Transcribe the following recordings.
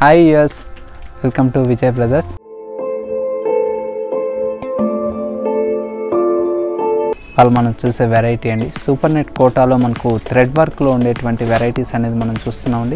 hi yes welcome to Vijay brothers వాళ్ళు మనం చూసే వెరైటీ అండి సూపర్ నెట్ కోటాలో మనకు థ్రెడ్ వర్క్లో ఉండేటువంటి వెరైటీస్ అనేది మనం చూస్తున్నామండి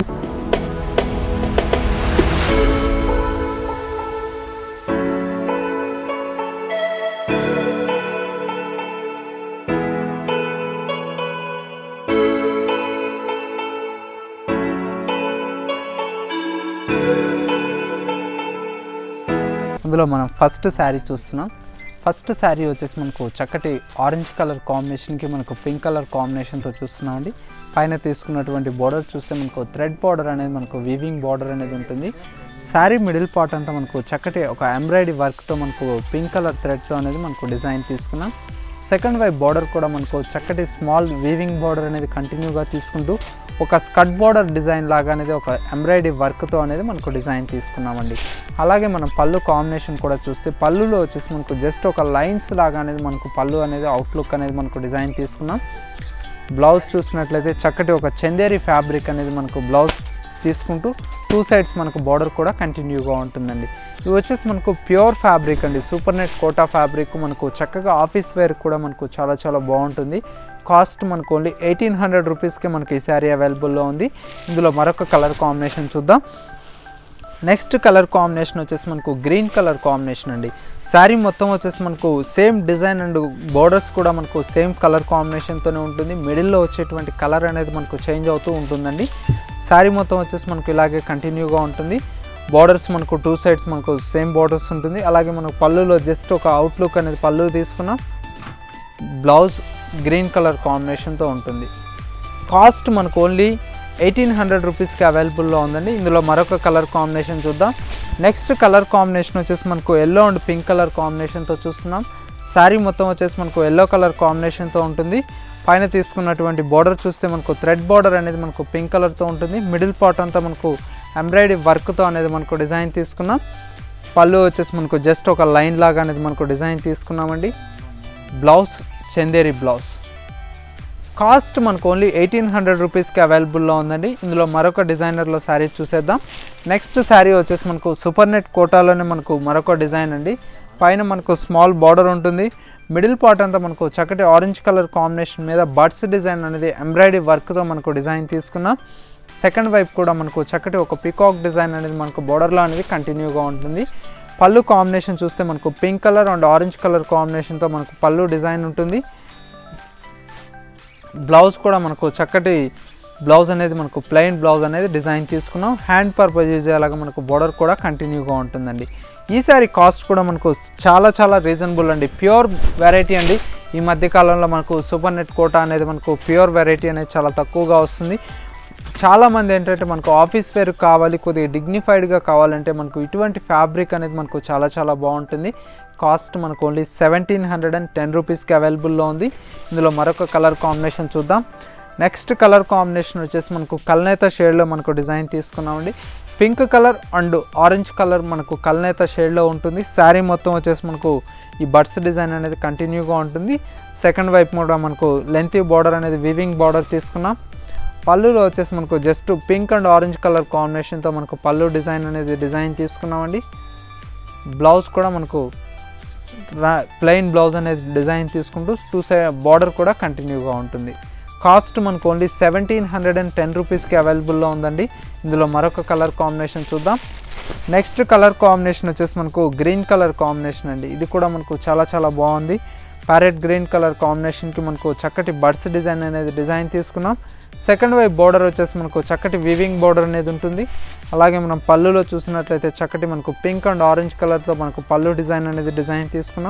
అందులో మనం ఫస్ట్ శారీ చూస్తున్నాం ఫస్ట్ శారీ వచ్చేసి మనకు చక్కటి ఆరెంజ్ కలర్ కాంబినేషన్కి మనకు పింక్ కలర్ కాంబినేషన్తో చూస్తున్నామండి పైన తీసుకున్నటువంటి బార్డర్ చూస్తే మనకు థ్రెడ్ బార్డర్ అనేది మనకు వీవింగ్ బార్డర్ అనేది ఉంటుంది శారీ మిడిల్ పార్ట్ అంతా మనకు చక్కటి ఒక ఎంబ్రాయిడరీ వర్క్తో మనకు పింక్ కలర్ థ్రెడ్తో అనేది మనకు డిజైన్ తీసుకున్నాం సెకండ్ వైపు బార్డర్ కూడా మనకు చక్కటి స్మాల్ వీవింగ్ బార్డర్ అనేది కంటిన్యూగా తీసుకుంటూ ఒక స్కట్ బార్డర్ డిజైన్ లాగా అనేది ఒక ఎంబ్రాయిడరీ వర్క్తో అనేది మనకు డిజైన్ తీసుకున్నామండి అలాగే మనం పళ్ళు కాంబినేషన్ కూడా చూస్తే పళ్ళులో వచ్చేసి మనకు జస్ట్ ఒక లైన్స్ లాగా అనేది మనకు పళ్ళు అనేది అవుట్లుక్ అనేది మనకు డిజైన్ తీసుకున్నాం బ్లౌజ్ చూసినట్లయితే చక్కటి ఒక చందేరి ఫ్యాబ్రిక్ అనేది మనకు బ్లౌజ్ తీసుకుంటూ టూ సైడ్స్ మనకు బార్డర్ కూడా కంటిన్యూగా ఉంటుందండి ఇవి వచ్చేసి మనకు ప్యూర్ ఫ్యాబ్రిక్ అండి సూపర్ నెట్ కోటా ఫ్యాబ్రిక్ మనకు చక్కగా ఆఫీస్ వేర్ కూడా మనకు చాలా చాలా బాగుంటుంది కాస్ట్ మనకు ఓన్లీ ఎయిటీన్ హండ్రెడ్ రూపీస్కి మనకి ఈ శారీ అవైలబుల్లో ఉంది ఇందులో మరొక కలర్ కాంబినేషన్ చూద్దాం నెక్స్ట్ కలర్ కాంబినేషన్ వచ్చేసి మనకు గ్రీన్ కలర్ కాంబినేషన్ అండి శారీ మొత్తం వచ్చేసి మనకు సేమ్ డిజైన్ అండ్ బోర్డర్స్ కూడా మనకు సేమ్ కలర్ కాంబినేషన్తోనే ఉంటుంది మిడిల్లో వచ్చేటువంటి కలర్ అనేది మనకు చేంజ్ అవుతూ ఉంటుందండి శారీ మొత్తం వచ్చేసి మనకు ఇలాగే కంటిన్యూగా ఉంటుంది బార్డర్స్ మనకు టూ సైడ్స్ మనకు సేమ్ బార్డర్స్ ఉంటుంది అలాగే మనకు పళ్ళులో జస్ట్ ఒక అవుట్లుక్ అనేది పళ్ళు తీసుకున్నాం బ్లౌజ్ గ్రీన్ కలర్ కాంబినేషన్తో ఉంటుంది కాస్ట్ మనకు ఓన్లీ ఎయిటీన్ హండ్రెడ్ రూపీస్కి అవైలబుల్లో ఉందండి ఇందులో మరొక కలర్ కాంబినేషన్ చూద్దాం నెక్స్ట్ కలర్ కాంబినేషన్ వచ్చేసి మనకు ఎల్లో అండ్ పింక్ కలర్ కాంబినేషన్తో చూస్తున్నాం శారీ మొత్తం వచ్చేసి మనకు ఎల్లో కలర్ కాంబినేషన్తో ఉంటుంది పైన తీసుకున్నటువంటి బార్డర్ చూస్తే మనకు థ్రెడ్ బార్డర్ అనేది మనకు పింక్ కలర్తో ఉంటుంది మిడిల్ పార్ట్ అంతా మనకు ఎంబ్రాయిడరీ వర్క్తో అనేది మనకు డిజైన్ తీసుకున్నాం పళ్ళు వచ్చేసి మనకు జస్ట్ ఒక లైన్ లాగా అనేది మనకు డిజైన్ తీసుకున్నామండి బ్లౌజ్ చందేరి బ్లౌజ్ కాస్ట్ మనకు ఓన్లీ ఎయిటీన్ హండ్రెడ్ రూపీస్కి అవైలబుల్లో ఉందండి ఇందులో మరొక డిజైనర్లో శారీ చూసేద్దాం నెక్స్ట్ శారీ వచ్చేసి మనకు సూపర్ నెట్ కోటాలోనే మనకు మరొక డిజైన్ అండి పైన మనకు స్మాల్ బార్డర్ ఉంటుంది మిడిల్ పార్ట్ అంతా మనకు చక్కటి ఆరెంజ్ కలర్ కాంబినేషన్ మీద బర్డ్స్ డిజైన్ అనేది ఎంబ్రాయిడరీ వర్క్తో మనకు డిజైన్ తీసుకున్నాం సెకండ్ వైపు కూడా మనకు చక్కటి ఒక పికాక్ డిజైన్ అనేది మనకు బార్డర్లో అనేది కంటిన్యూగా ఉంటుంది పళ్ళు కాంబినేషన్ చూస్తే మనకు pink colour and orange colour కాంబినేషన్తో మనకు పళ్ళు డిజైన్ ఉంటుంది బ్లౌజ్ కూడా మనకు చక్కటి బ్లౌజ్ అనేది మనకు ప్లెయిన్ బ్లౌజ్ అనేది డిజైన్ తీసుకున్నాం హ్యాండ్ పర్పస్ యూజ్ అయ్యేలాగా మనకు బోర్డర్ కూడా కంటిన్యూగా ఉంటుందండి ఈ సారీ కాస్ట్ కూడా మనకు చాలా చాలా రీజనబుల్ అండి ప్యూర్ వెరైటీ అండి ఈ మధ్య కాలంలో మనకు సూపర్ నెట్ కోటా అనేది మనకు ప్యూర్ వెరైటీ అనేది చాలా తక్కువగా వస్తుంది చాలామంది ఏంటంటే మనకు ఆఫీస్ వేర్ కావాలి కొద్దిగా డిగ్నిఫైడ్గా కావాలంటే మనకు ఇటువంటి ఫ్యాబ్రిక్ అనేది మనకు చాలా చాలా బాగుంటుంది కాస్ట్ మనకు only seventeen hundred and ten రూపీస్కి అవైలబుల్లో ఉంది ఇందులో మరొక కలర్ కాంబినేషన్ చూద్దాం నెక్స్ట్ కలర్ కాంబినేషన్ వచ్చేసి మనకు కల్నేత షేడ్లో మనకు డిజైన్ తీసుకున్నామండి pink colour and orange colour మనకు కల్నేత షేడ్లో ఉంటుంది శారీ మొత్తం వచ్చేసి మనకు ఈ బడ్స్ డిజైన్ అనేది కంటిన్యూగా ఉంటుంది సెకండ్ వైపు కూడా మనకు లెంతీ బార్డర్ అనేది వివింగ్ బార్డర్ తీసుకున్నాం పళ్ళులో వచ్చేసి మనకు just pink and orange colour కాంబినేషన్తో మనకు పళ్ళు డిజైన్ అనేది డిజైన్ తీసుకున్నామండి బ్లౌజ్ కూడా మనకు ప్లెయిన్ బ్లౌజ్ అనేది డిజైన్ తీసుకుంటూ టూ సైడ్ బార్డర్ కూడా కంటిన్యూగా ఉంటుంది కాస్ట్ మనకు only seventeen hundred and ten రూపీస్కి అవైలబుల్లో ఉందండి ఇందులో మరొక కలర్ కాంబినేషన్ చూద్దాం నెక్స్ట్ కలర్ కాంబినేషన్ వచ్చేసి మనకు గ్రీన్ కలర్ కాంబినేషన్ అండి ఇది కూడా మనకు చాలా చాలా బాగుంది ప్యారెట్ గ్రీన్ కలర్ కాంబినేషన్కి మనకు చక్కటి బడ్స్ డిజైన్ అనేది డిజైన్ తీసుకున్నాం సెకండ్ వైపు బార్డర్ వచ్చేసి మనకు చక్కటి వివింగ్ బార్డర్ అనేది ఉంటుంది అలాగే మనం పళ్ళులో చూసినట్లయితే చక్కటి మనకు పింక్ అండ్ ఆరెంజ్ కలర్తో మనకు పళ్ళు డిజైన్ అనేది డిజైన్ తీసుకున్నాం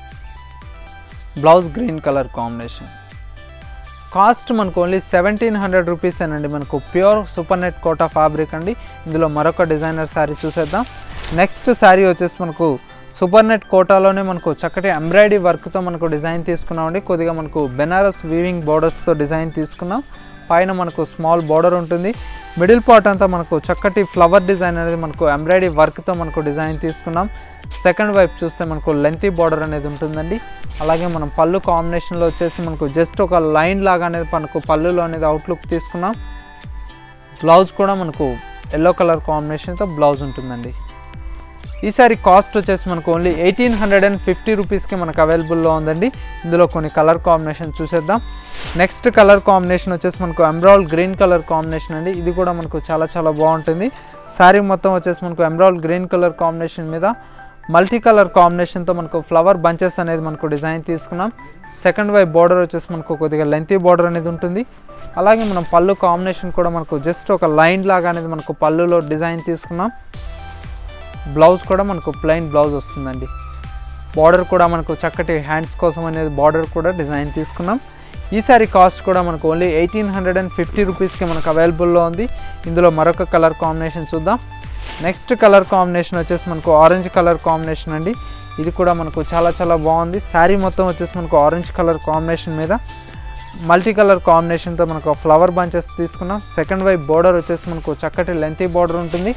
blouse green colour combination cost మనకు ఓన్లీ సెవెంటీన్ హండ్రెడ్ రూపీస్ అండి మనకు pure super net Kota fabric అండి ఇందులో మరొక డిజైనర్ శారీ చూసేద్దాం నెక్స్ట్ శారీ వచ్చేసి మనకు సూపర్ నెట్ కోటాలోనే మనకు చక్కటి ఎంబ్రాయిడరీ వర్క్తో మనకు డిజైన్ తీసుకున్నామండి కొద్దిగా మనకు బెనారస్ వీవింగ్ బార్డర్స్తో డిజైన్ తీసుకున్నాం పైన మనకు స్మాల్ బార్డర్ ఉంటుంది మిడిల్ పార్ట్ అంతా మనకు చక్కటి ఫ్లవర్ డిజైన్ అనేది మనకు ఎంబ్రాయిడరీ వర్క్తో మనకు డిజైన్ తీసుకున్నాం సెకండ్ వైపు చూస్తే మనకు లెంతీ బార్డర్ అనేది ఉంటుందండి అలాగే మనం పళ్ళు కాంబినేషన్లో వచ్చేసి మనకు జస్ట్ ఒక లైన్ లాగా అనేది మనకు పళ్ళులో అనేది అవుట్లుక్ తీసుకున్నాం బ్లౌజ్ కూడా మనకు ఎల్లో కలర్ కాంబినేషన్తో బ్లౌజ్ ఉంటుందండి ఈ సారీ కాస్ట్ వచ్చేసి మనకు only eighteen hundred and fifty రూపీస్కి మనకు అవైలబుల్లో ఉందండి ఇందులో కొన్ని కలర్ కాంబినేషన్ చూసేద్దాం నెక్స్ట్ కలర్ కాంబినేషన్ వచ్చేసి మనకు ఎమ్రాల్ గ్రీన్ కలర్ కాంబినేషన్ అండి ఇది కూడా మనకు చాలా చాలా బాగుంటుంది శారీ మొత్తం వచ్చేసి మనకు ఎమ్రాల్ గ్రీన్ కలర్ కాంబినేషన్ మీద మల్టీ కలర్ కాంబినేషన్తో మనకు ఫ్లవర్ బంచెస్ అనేది మనకు డిజైన్ తీసుకున్నాం సెకండ్ వైపు బార్డర్ వచ్చేసి మనకు కొద్దిగా లెంతీ బార్డర్ అనేది ఉంటుంది అలాగే మనం పళ్ళు కాంబినేషన్ కూడా మనకు జస్ట్ ఒక లైన్ లాగా అనేది మనకు పళ్ళులో డిజైన్ తీసుకున్నాం బ్లౌజ్ కూడా మనకు ప్లెయిన్ బ్లౌజ్ వస్తుందండి బార్డర్ కూడా మనకు చక్కటి హ్యాండ్స్ కోసం అనేది బార్డర్ కూడా డిజైన్ తీసుకున్నాం ఈ సారీ కాస్ట్ కూడా మనకు only eighteen hundred and fifty రూపీస్కి మనకు అవైలబుల్లో ఉంది ఇందులో మరొక కలర్ కాంబినేషన్ చూద్దాం నెక్స్ట్ కలర్ కాంబినేషన్ వచ్చేసి మనకు ఆరెంజ్ కలర్ కాంబినేషన్ అండి ఇది కూడా మనకు చాలా చాలా బాగుంది శారీ మొత్తం వచ్చేసి మనకు ఆరెంజ్ కలర్ కాంబినేషన్ మీద మల్టీ కలర్ కాంబినేషన్తో మనకు ఫ్లవర్ బంచెస్ తీసుకున్నాం సెకండ్ వైపు బార్డర్ వచ్చేసి మనకు చక్కటి లెంతీ బార్డర్ ఉంటుంది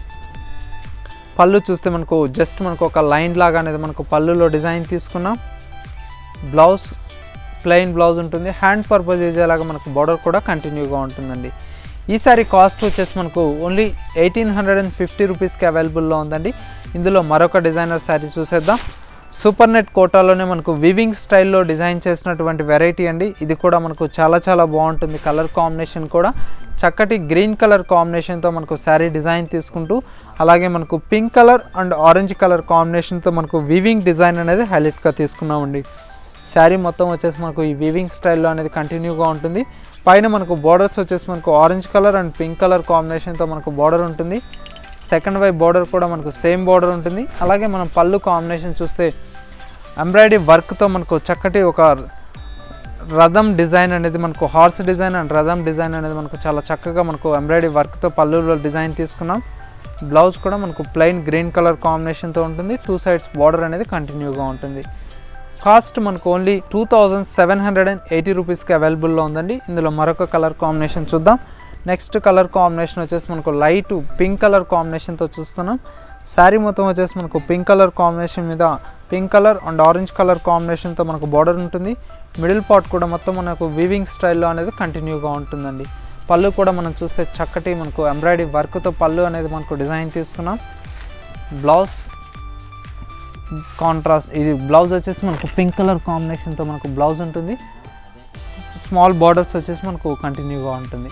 పళ్ళు చూస్తే మనకు జస్ట్ మనకు ఒక లైన్ లాగా అనేది మనకు పళ్ళులో డిజైన్ తీసుకున్నాం బ్లౌజ్ ప్లెయిన్ బ్లౌజ్ ఉంటుంది హ్యాండ్ పర్పస్ చేసేలాగా మనకు బార్డర్ కూడా కంటిన్యూగా ఉంటుందండి ఈ సారీ కాస్ట్ వచ్చేసి మనకు only eighteen hundred and fifty రూపీస్కి అవైలబుల్లో ఉందండి ఇందులో మరొక డిజైనర్ శారీ చూసేద్దాం సూపర్ నెట్ కోటాలోనే మనకు వివింగ్ స్టైల్లో డిజైన్ చేసినటువంటి వెరైటీ అండి ఇది కూడా మనకు చాలా చాలా బాగుంటుంది కలర్ కాంబినేషన్ కూడా చక్కటి గ్రీన్ కలర్ కాంబినేషన్తో మనకు శారీ డిజైన్ తీసుకుంటూ అలాగే మనకు pink colour and orange colour కాంబినేషన్తో మనకు వివింగ్ డిజైన్ అనేది హైలైట్గా తీసుకున్నామండి శారీ మొత్తం వచ్చేసి మనకు ఈ వీవింగ్ స్టైల్లో అనేది కంటిన్యూగా ఉంటుంది పైన మనకు బార్డర్స్ వచ్చేసి మనకు orange colour and pink colour కాంబినేషన్తో మనకు బార్డర్ ఉంటుంది సెకండ్ వైపు బార్డర్ కూడా మనకు సేమ్ బార్డర్ ఉంటుంది అలాగే మనం పళ్ళు కాంబినేషన్ చూస్తే ఎంబ్రాయిడరీ వర్క్తో మనకు చక్కటి ఒక రథం డిజైన్ అనేది మనకు హార్స్ డిజైన్ అండ్ రథం డిజైన్ అనేది మనకు చాలా చక్కగా మనకు ఎంబ్రాయిడరీ వర్క్తో పళ్ళులో డిజైన్ తీసుకున్నాం బ్లౌజ్ కూడా మనకు ప్లెయిన్ గ్రీన్ కలర్ కాంబినేషన్తో ఉంటుంది టూ సైడ్స్ బార్డర్ అనేది కంటిన్యూగా ఉంటుంది కాస్ట్ మనకు only two thousand seven hundred and eighty రూపీస్కి అవైలబుల్లో ఉందండి ఇందులో మరొక కలర్ కాంబినేషన్ చూద్దాం నెక్స్ట్ కలర్ కాంబినేషన్ వచ్చేసి మనకు లైట్ పింక్ కలర్ కాంబినేషన్తో చూస్తున్నాం శారీ మొత్తం వచ్చేసి మనకు పింక్ కలర్ కాంబినేషన్ మీద pink colour and orange colour కాంబినేషన్తో మనకు బార్డర్ ఉంటుంది మిడిల్ పార్ట్ కూడా మొత్తం మనకు వీవింగ్ స్టైల్లో అనేది కంటిన్యూగా ఉంటుందండి పళ్ళు కూడా మనం చూస్తే చక్కటి మనకు ఎంబ్రాయిడరీ వర్క్తో పళ్ళు అనేది మనకు డిజైన్ తీసుకున్నాం బ్లౌజ్ కాంట్రాస్ట్ ఇది బ్లౌజ్ వచ్చేసి మనకు పింక్ కలర్ కాంబినేషన్తో మనకు బ్లౌజ్ ఉంటుంది స్మాల్ బార్డర్స్ వచ్చేసి మనకు కంటిన్యూగా ఉంటుంది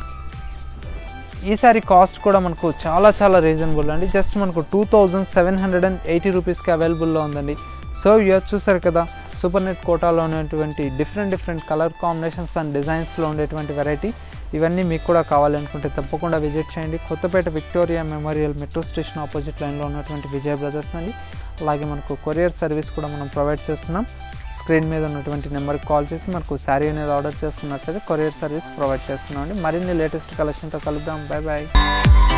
ఈ సారీ కాస్ట్ కూడా మనకు చాలా చాలా రీజనబుల్ అండి జస్ట్ మనకు two thousand seven hundred and eighty రూపీస్కి అవైలబుల్లో ఉందండి సో ఇయర్ చూసారు కదా సూపర్ నెట్ కోటాలో ఉన్నటువంటి different different colour combinations and డిజైన్స్లో ఉండేటువంటి వెరైటీ ఇవన్నీ మీకు కూడా కావాలనుకుంటే తప్పకుండా విజిట్ చేయండి Kothapet Victoria Memorial metro station opposite లైన్లో ఉన్నటువంటి విజయ బ్రదర్స్ అండి అలాగే మనకు కొరియర్ సర్వీస్ కూడా మనం ప్రొవైడ్ చేస్తున్నాం స్క్రీన్ మీద ఉన్నటువంటి నెంబర్కి కాల్ చేసి మనకు శారీ అనేది ఆర్డర్ చేసుకున్నట్లయితే కొరియర్ సర్వీస్ ప్రొవైడ్ చేస్తున్నాం అండి మరిన్ని లేటెస్ట్ కలెక్షన్తో కలుద్దాం బాయ్ బాయ్